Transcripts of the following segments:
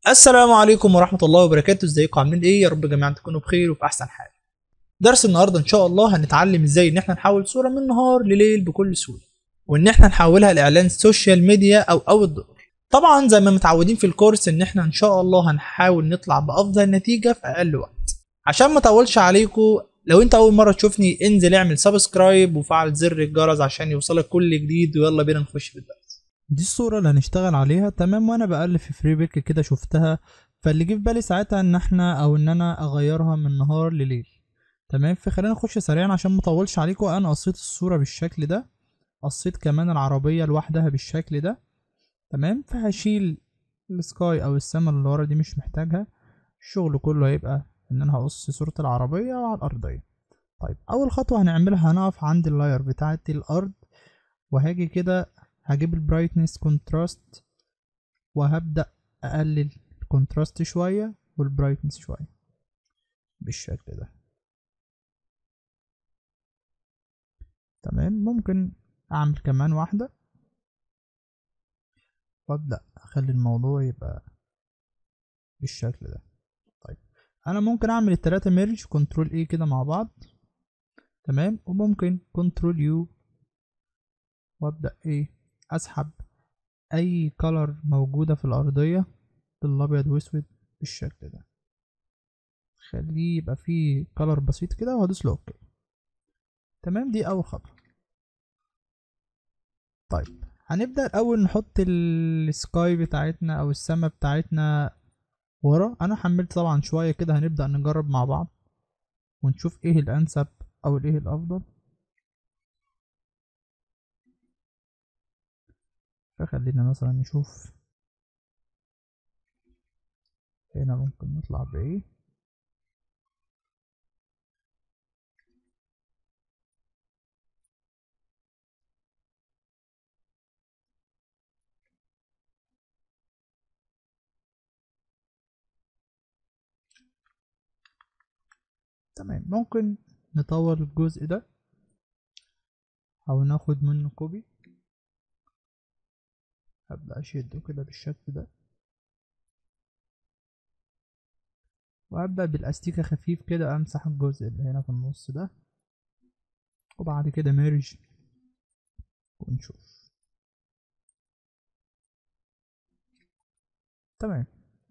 السلام عليكم ورحمة الله وبركاته ازيكم عاملين ايه يا رب جميعا تكونوا بخير وفي احسن حال درس النهاردة ان شاء الله هنتعلم ازاي ان احنا نحول صورة من نهار لليل بكل سهولة وان احنا نحولها لاعلان سوشيال ميديا او او الدور طبعا زي ما متعودين في الكورس ان احنا ان شاء الله هنحاول نطلع بافضل نتيجة في اقل وقت عشان ما اطولش عليكم لو انت اول مرة تشوفني انزل اعمل سبسكرايب وفعل زر الجرس عشان يوصلك كل جديد ويلا بينا نخش في الدرس دي الصورة اللي هنشتغل عليها تمام وانا بقلب في فري بيك كده شفتها فاللي جه في بالي ساعتها ان احنا او ان انا اغيرها من نهار لليل تمام فخلينا نخش سريعا عشان مطولش عليكم انا قصيت الصورة بالشكل ده قصيت كمان العربية لوحدها بالشكل ده تمام فهشيل السكاي او السما اللي ورا دي مش محتاجها الشغل كله هيبقى ان انا هقص صورة العربية على الارضية طيب اول خطوة هنعملها هنقف عند اللاير بتاعة الارض وهاجي كده هجيب البرايتنس كونتراست وهبدأ اقلل الكونتراست شوية والبرايتنس شوية بالشكل ده تمام ممكن اعمل كمان واحدة وابدأ اخلي الموضوع يبقى بالشكل ده طيب انا ممكن اعمل التلاتة ميرج كنترول ايه كده مع بعض تمام وممكن كنترول يو وابدأ ايه اسحب اي كلر موجودة في الارضية بالابيض واسود بالشكل ده خليه يبقى فيه كلر بسيط كده وهدوس له اوكي تمام دي اول خطوة طيب هنبدأ الاول نحط السكاي بتاعتنا او السما بتاعتنا ورا انا حملت طبعا شوية كده هنبدأ نجرب مع بعض ونشوف ايه الانسب او الايه الافضل فخلينا مثلا نشوف هنا ممكن نطلع بايه تمام ممكن نطور الجزء ده او ناخد منه كوبي هبدأ أشده كده بالشكل ده وأبدأ بالأستيكة خفيف كده أمسح الجزء اللي هنا في النص ده وبعد كده ميرج ونشوف تمام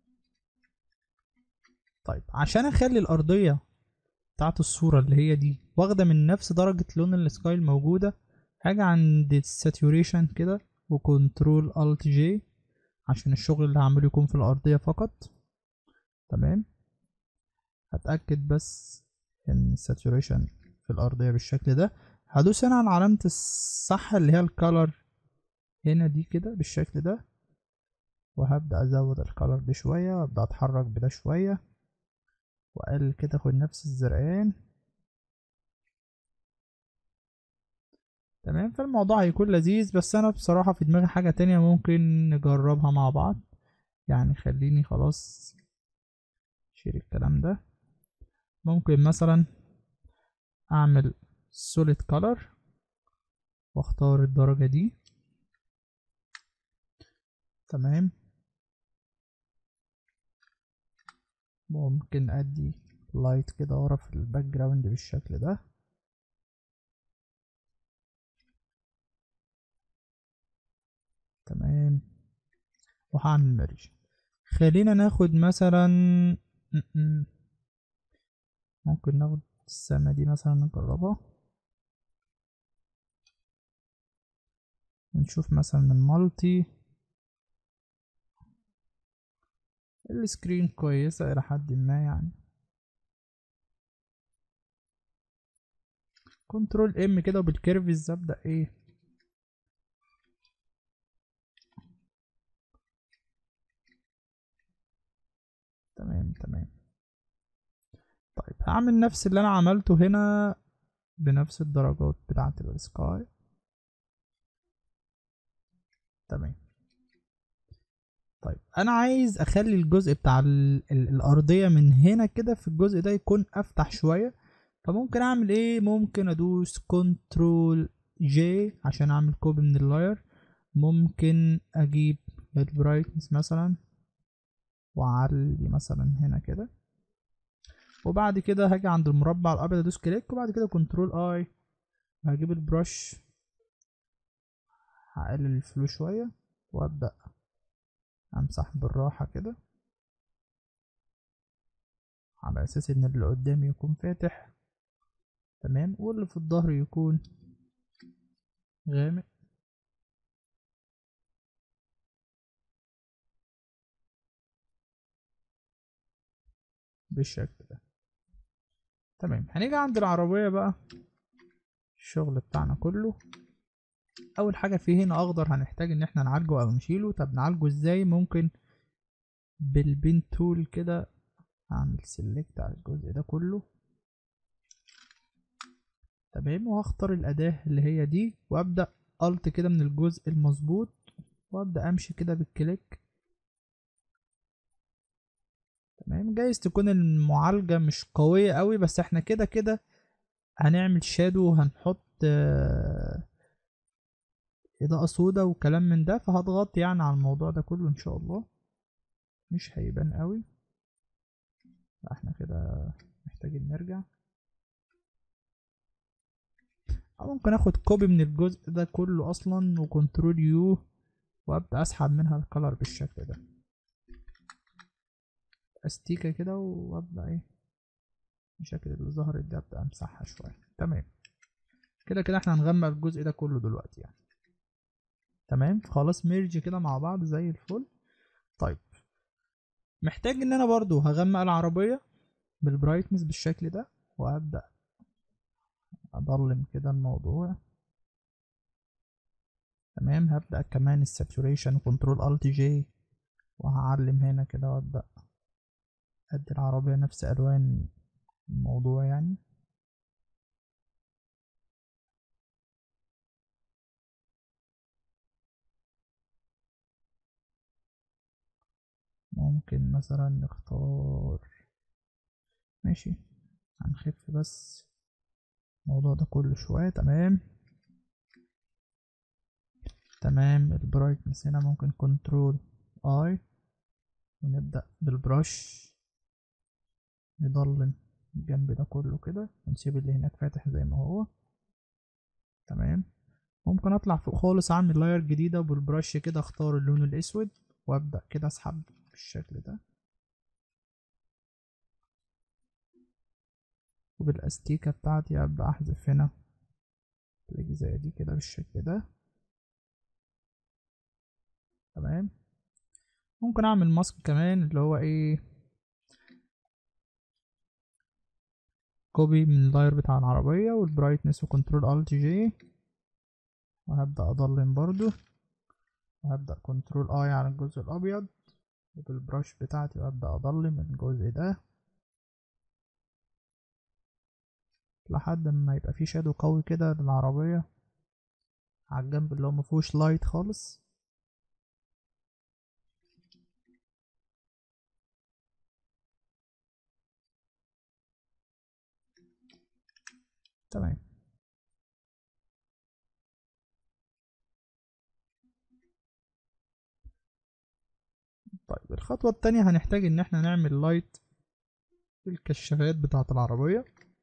طيب عشان أخلي الأرضية بتاعت الصورة اللي هي دي واخدة من نفس درجة لون السكاي الموجودة هاجي عند الساتوريشن كده وكنترول الت جي عشان الشغل اللي هعمله يكون في الارضية فقط تمام هتأكد بس ان الساتوريشن في الارضية بالشكل ده هدوس هنا على علامة الصح اللي هي الكالر هنا دي كده بالشكل ده وهبدأ ازود الكالر دي شوية وابدأ اتحرك بده شوية واقلل كده اخد نفس الزرقان تمام فالموضوع هيكون لذيذ بس انا بصراحة في دماغي حاجة تانية ممكن نجربها مع بعض يعني خليني خلاص شيل الكلام ده ممكن مثلا اعمل solid color واختار الدرجة دي تمام ممكن ادي لايت كده ورا في الباك جراوند بالشكل ده تمام وهعمل ميرج خلينا ناخد مثلا ممكن ناخد السما دي مثلا نجربها ونشوف مثلا المالتي السكرين كويسة إلى حد ما يعني كنترول ام كده وبالكيرفز ابدأ ايه تمام تمام طيب هعمل نفس اللي انا عملته هنا بنفس الدرجات بتاعة السكاي تمام طيب انا عايز اخلي الجزء بتاع ال ال الارضية من هنا كده في الجزء ده يكون افتح شوية فممكن اعمل ايه ممكن ادوس كنترول جي عشان اعمل كوبي من اللاير ممكن اجيب البرايتنس مثلا واعلي مثلا هنا كده وبعد كده هاجي عند المربع الابيض ادوس كليك وبعد كده كنترول اي هجيب البرش هقلل الفلو شوية وابدأ امسح بالراحة كده على اساس ان اللي قدامي يكون فاتح تمام واللي في الظهر يكون غامق بالشكل ده تمام هنيجي عند العربية بقى الشغل بتاعنا كله اول حاجة فيه هنا اخضر هنحتاج ان احنا نعالجه او نشيله طب نعالجه ازاي ممكن بالبين تول كده هعمل سيلكت على الجزء ده كله تمام وهختار الاداة اللي هي دي وابدأ الت كده من الجزء المظبوط وابدأ امشي كده بالكليك تمام جايز تكون المعالجة مش قوية قوي بس احنا كده كده هنعمل شادو وهنحط آه، اضاءة سودا وكلام من ده فهضغط يعني على الموضوع ده كله ان شاء الله مش هيبان قوي احنا كده محتاجين نرجع أو ممكن اخد كوبي من الجزء ده كله اصلا وكنترول يو وابدا اسحب منها الكلر بالشكل ده استيكة كده وابدا ايه الشكل اللي ظهرت دي ابدا امسحها شوية تمام كده كده احنا هنغمق الجزء ده كله دلوقتي يعني تمام خلاص ميرج كده مع بعض زي الفل طيب محتاج ان انا برضو هغمق العربية بالبرايتنس بالشكل ده وابدأ اضلم كده الموضوع تمام هبدأ كمان الساتوريشن كنترول الت جي وهعلم هنا كده وابدأ ادي العربية نفس الوان الموضوع يعني ممكن مثلا نختار ماشي هنخف بس الموضوع ده كله شوية تمام تمام البرايتنس هنا ممكن كنترول اي ونبدأ بالبرش نضلم الجنب ده كله كده ونسيب اللي هناك فاتح زي ما هو تمام ممكن اطلع فوق خالص اعمل لاير جديدة وبالبرش كده اختار اللون الاسود وابدأ كده اسحب بالشكل ده وبالاستيكة بتاعتي ابدأ احذف هنا الاجزاء دي كده بالشكل ده تمام ممكن اعمل ماسك كمان اللي هو ايه كوبي من اللاير بتاع العربية والبرايتنس وكنترول الت جي وهبدأ اضلم برضو وهبدأ كنترول اي على الجزء الابيض وبالبرش بتاعتي وابدأ اضلم الجزء ده لحد ما يبقى فيه شادو قوي كده للعربية على الجنب اللي هو مفيهوش لايت خالص تمام طيب الخطوة التانية هنحتاج ان احنا نعمل لايت في الكشافات بتاعة العربية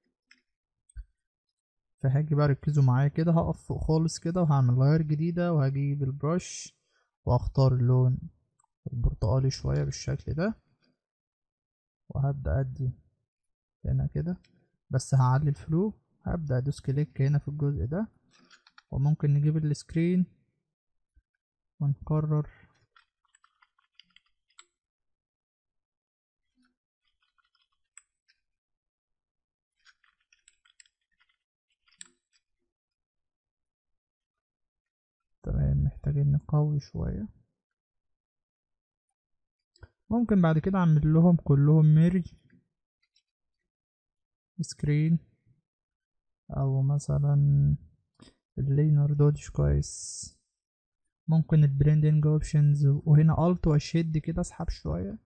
فهاجي بقى ركزوا معايا كده هقف فوق خالص كده وهعمل لاير جديدة وهجيب البرش واختار اللون البرتقالي شوية بالشكل ده وهبدأ ادي هنا كده بس هعلي الفلو هبدأ ادوس كليك هنا في الجزء ده وممكن نجيب السكرين ونكرر تمام محتاجين نقوي شوية ممكن بعد كده اعمل لهم كلهم ميرج سكرين او مثلا اللينر دوج كويس ممكن البريندنج اوبشنز وهنا الت واشد كده اسحب شوية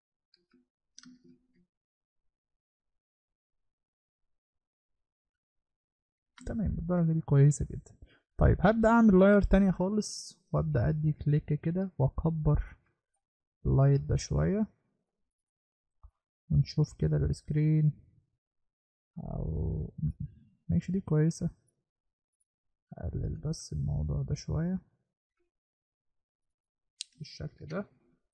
تمام الدرجة دي كويسة جدا طيب هبدأ اعمل لاير تانية خالص وابدأ ادي كليك كده واكبر اللايت ده شوية ونشوف كده السكرين او ماشي دي كويسة اقلل بس الموضوع ده شوية بالشكل ده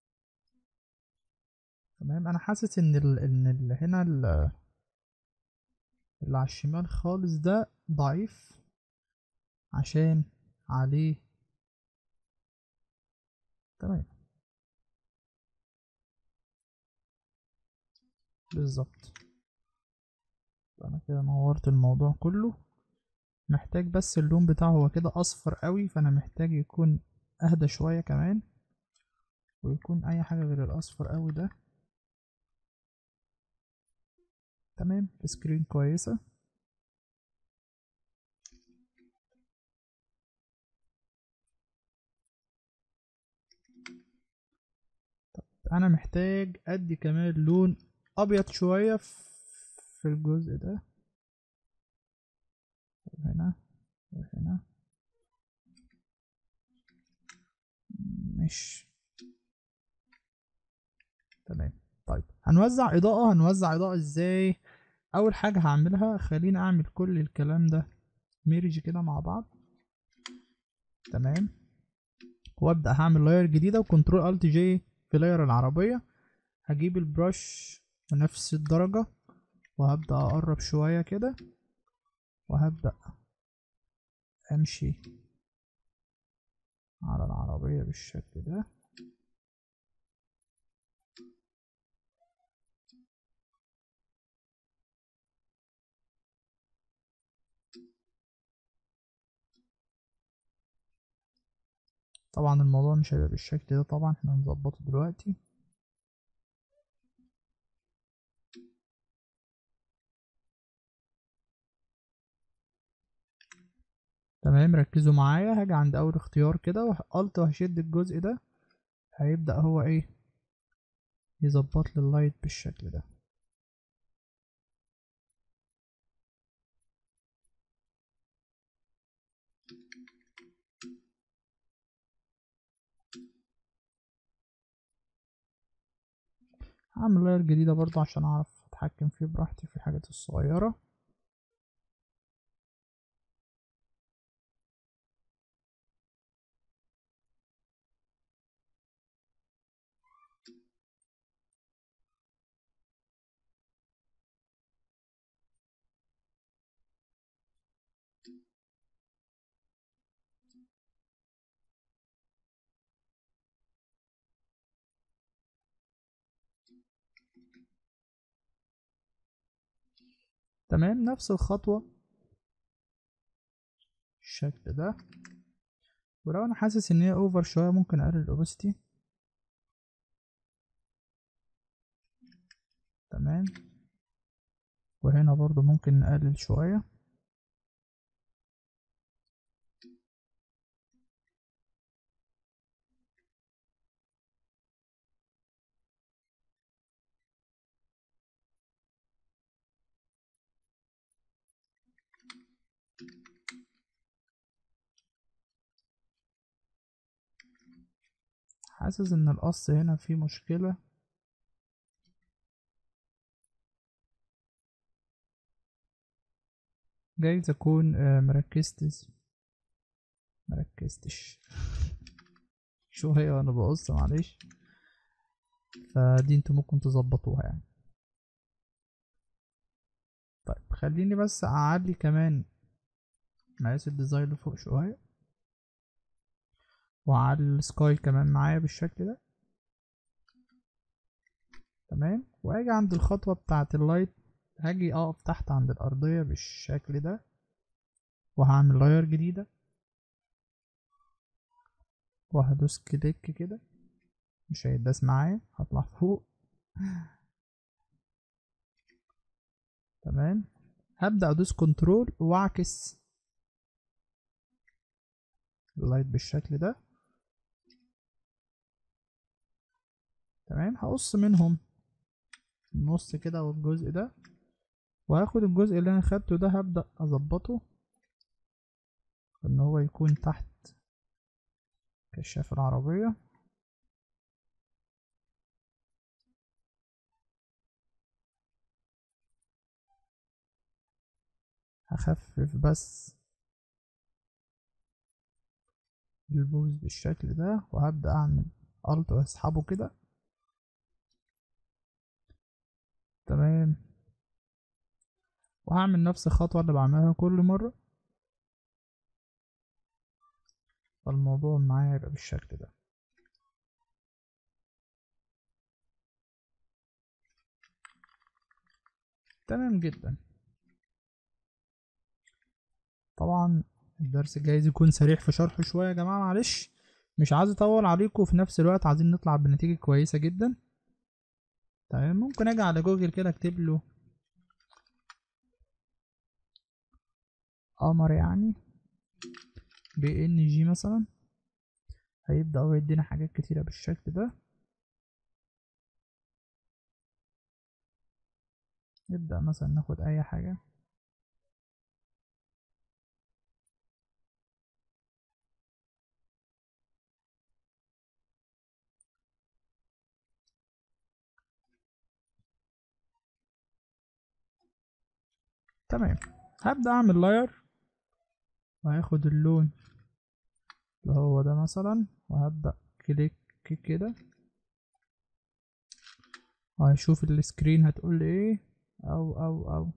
تمام انا حاسس ان ال ان ال هنا ال اللي على الشمال خالص ده ضعيف عشان عليه تمام بالظبط انا كده نورت الموضوع كله محتاج بس اللون بتاعه هو كده اصفر قوي فانا محتاج يكون اهدى شوية كمان ويكون اي حاجة غير الاصفر قوي ده تمام سكرين كويسة طب انا محتاج ادي كمان لون ابيض شوية في الجزء ده وهنا وهنا مش تمام طيب هنوزع اضاءة هنوزع اضاءة ازاي اول حاجة هعملها خليني اعمل كل الكلام ده ميرج كده مع بعض تمام وابدأ هعمل لاير جديدة وكنترول الت جي في لاير العربية هجيب البرش بنفس الدرجة وهبدأ اقرب شوية كده وهبدأ امشي على العربية بالشكل ده طبعا الموضوع مش هيبقى بالشكل ده طبعا احنا هنظبطه دلوقتي تمام ركزوا معايا هاجي عند اول اختيار كده وقلت وهشد الجزء ده هيبدأ هو ايه يظبط لي اللايت بالشكل ده هعمل لاير جديدة برضه عشان اعرف اتحكم فيه براحتي في الحاجات الصغيرة تمام نفس الخطوة الشكل ده ولو انا حاسس ان هي اوفر شوية ممكن اقلل الاوبستي تمام وهنا برضو ممكن نقلل شوية حاسس ان القص هنا فيه مشكلة جايز اكون آه، مركزتش مركزتش شوية وانا بقص معلش فدي انتوا ممكن تظبطوها يعني طيب خليني بس اعلي كمان مقاس الديزاين لفوق شوية وعلى السكاي كمان معايا بالشكل ده تمام واجي عند الخطوة بتاعة اللايت هاجي اقف تحت عند الارضية بالشكل ده وهعمل لاير جديدة وهدوس كليك كده مش هيداس معايا هطلع فوق تمام هبدأ ادوس كنترول واعكس اللايت بالشكل ده تمام هقص منهم النص كده والجزء ده وهاخد الجزء اللي انا خدته ده هبدأ اظبطه ان هو يكون تحت كشاف العربية هخفف بس البوز بالشكل ده وهبدأ اعمل الت واسحبه كده تمام وهعمل نفس الخطوة اللي بعملها كل مرة فالموضوع معايا يبقى بالشكل ده تمام جدا طبعا الدرس جايز يكون سريع في شرحه شوية يا جماعة معلش مش عايز اطول عليكم وفي نفس الوقت عايزين نطلع بنتيجة كويسة جدا تمام ممكن اجي على جوجل كده اكتب له قمر يعني بي ان جي مثلا هيبدأ هو يدينا حاجات كتيرة بالشكل ده نبدأ مثلا ناخد أي حاجة تمام هبدأ أعمل لاير وهاخد اللون اللي هو ده مثلا وهبدأ كليك كده وهشوف السكرين هتقول لي ايه او او او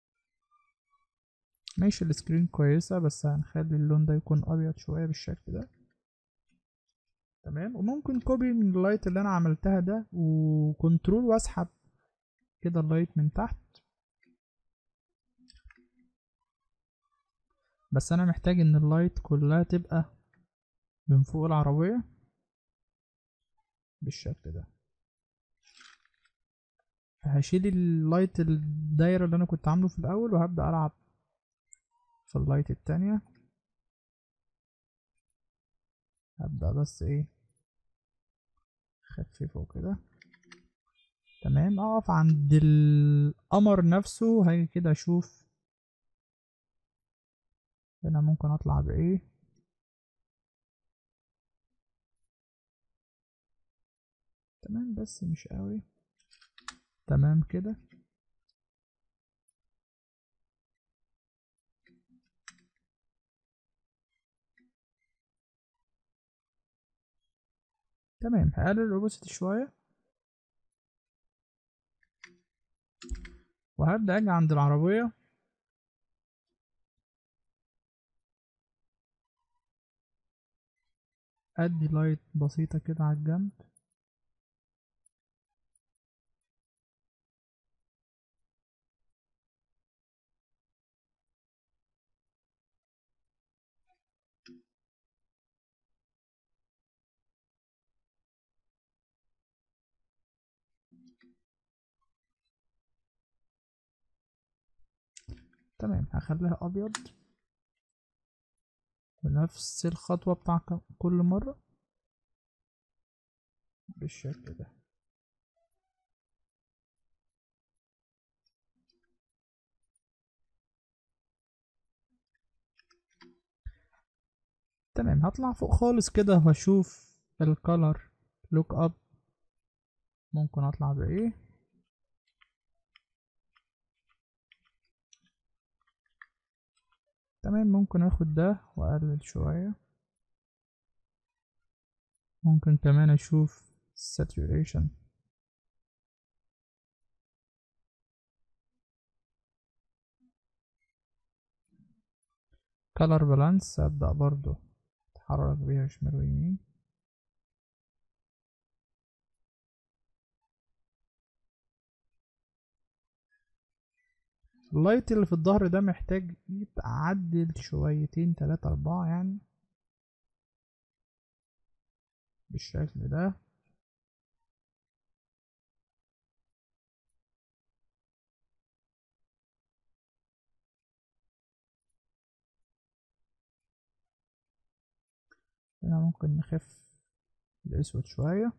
ماشي السكرين كويسة بس هنخلي اللون ده يكون ابيض شوية بالشكل ده تمام وممكن كوبي من اللايت اللي انا عملتها ده وكنترول واسحب كده اللايت من تحت بس انا محتاج ان اللايت كلها تبقى من فوق العربية بالشكل ده هشيل اللايت الدايرة اللي انا كنت عامله في الاول وهبدأ العب في اللايت التانية هبدأ بس ايه خففه كده تمام اقف عند القمر نفسه هاجي كده اشوف هنا ممكن اطلع بايه تمام بس مش قوي تمام كده تمام هقلل الاوبسيتي شوية وهبدأ اجي عند العربية ادي لايت بسيطة كده على الجنب تمام هخليها ابيض ونفس الخطوة بتاع كل مرة بالشكل ده تمام هطلع فوق خالص كده واشوف الكالر لوك اب ممكن اطلع بايه تمام ممكن اخد ده واقلل شوية ممكن كمان اشوف saturation color balance ابدأ برضو اتحرك بيها شمال ويمين اللايت اللي في الظهر ده محتاج يتعدل شويتين تلاتة اربعة يعني بالشكل ده هنا ممكن نخف الاسود شوية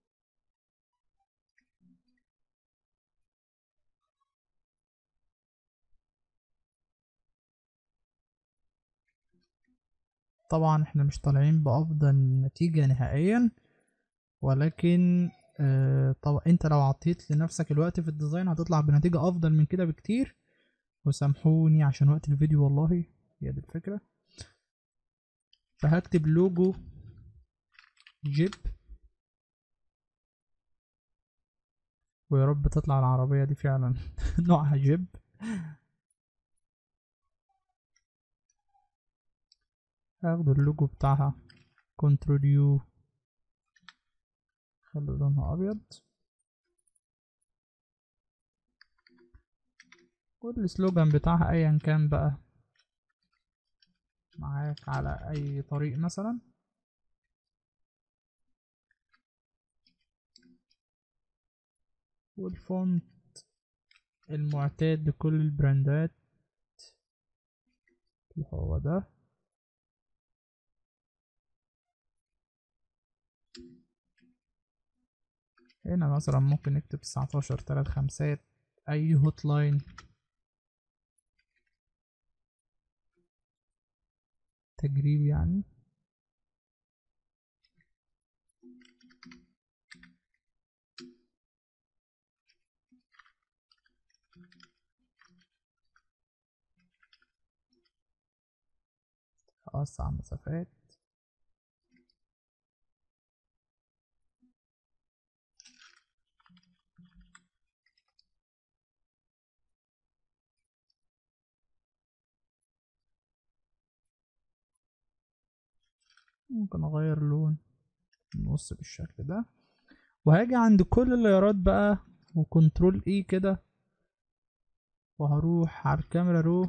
طبعا احنا مش طالعين بأفضل نتيجة نهائيا ولكن آه طبعا انت لو عطيت لنفسك الوقت في الديزاين هتطلع بنتيجة افضل من كده بكتير وسامحوني عشان وقت الفيديو والله هي دي الفكرة فهكتب لوجو جيب ويا رب تطلع العربية دي فعلا نوعها جيب هاخد اللوجو بتاعها كنترول يو خلي لونها ابيض والسلوجان بتاعها ايا كان بقى معاك على اي طريق مثلا والفونت المعتاد لكل البراندات اللي هو ده هنا مثلا ممكن نكتب تسعتاشر تلات خمسات اي هوت لاين تجريب يعني أوسع مسافات ممكن اغير لون النص بالشكل ده وهاجي عند كل اللايرات بقى وكنترول اي كده وهروح على الكاميرا رو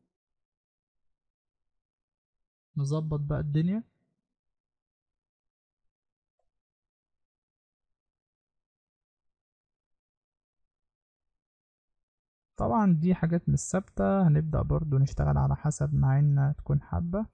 نظبط بقى الدنيا طبعا دي حاجات مش ثابتة هنبدأ برضو نشتغل على حسب ما عيننا تكون حابة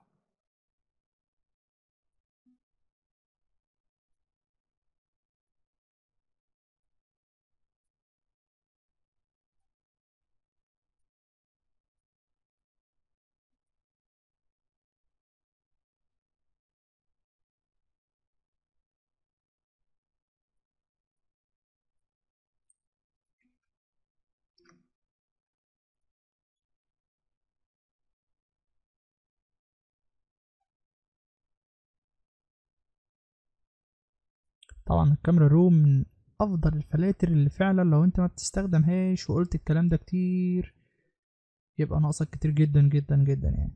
طبعا الكاميرا رو من افضل الفلاتر اللي فعلا لو انت ما بتستخدمهاش وقلت الكلام ده كتير يبقى ناقصك كتير جدا جدا جدا يعني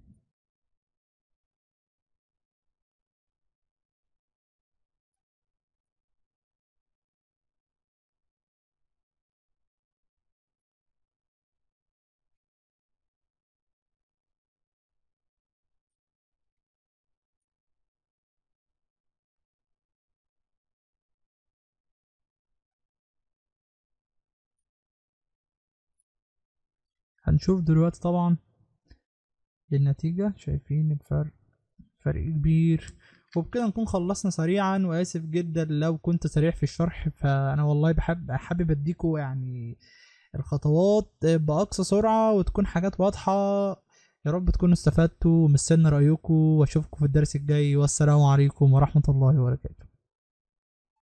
هنشوف دلوقتي طبعا النتيجة شايفين الفرق فرق كبير وبكده نكون خلصنا سريعا واسف جدا لو كنت سريع في الشرح فانا والله بحب حابب اديكوا يعني الخطوات باقصى سرعة وتكون حاجات واضحة يا رب تكونوا استفدتوا ومستني رأيكم واشوفكم في الدرس الجاي والسلام عليكم ورحمة الله وبركاته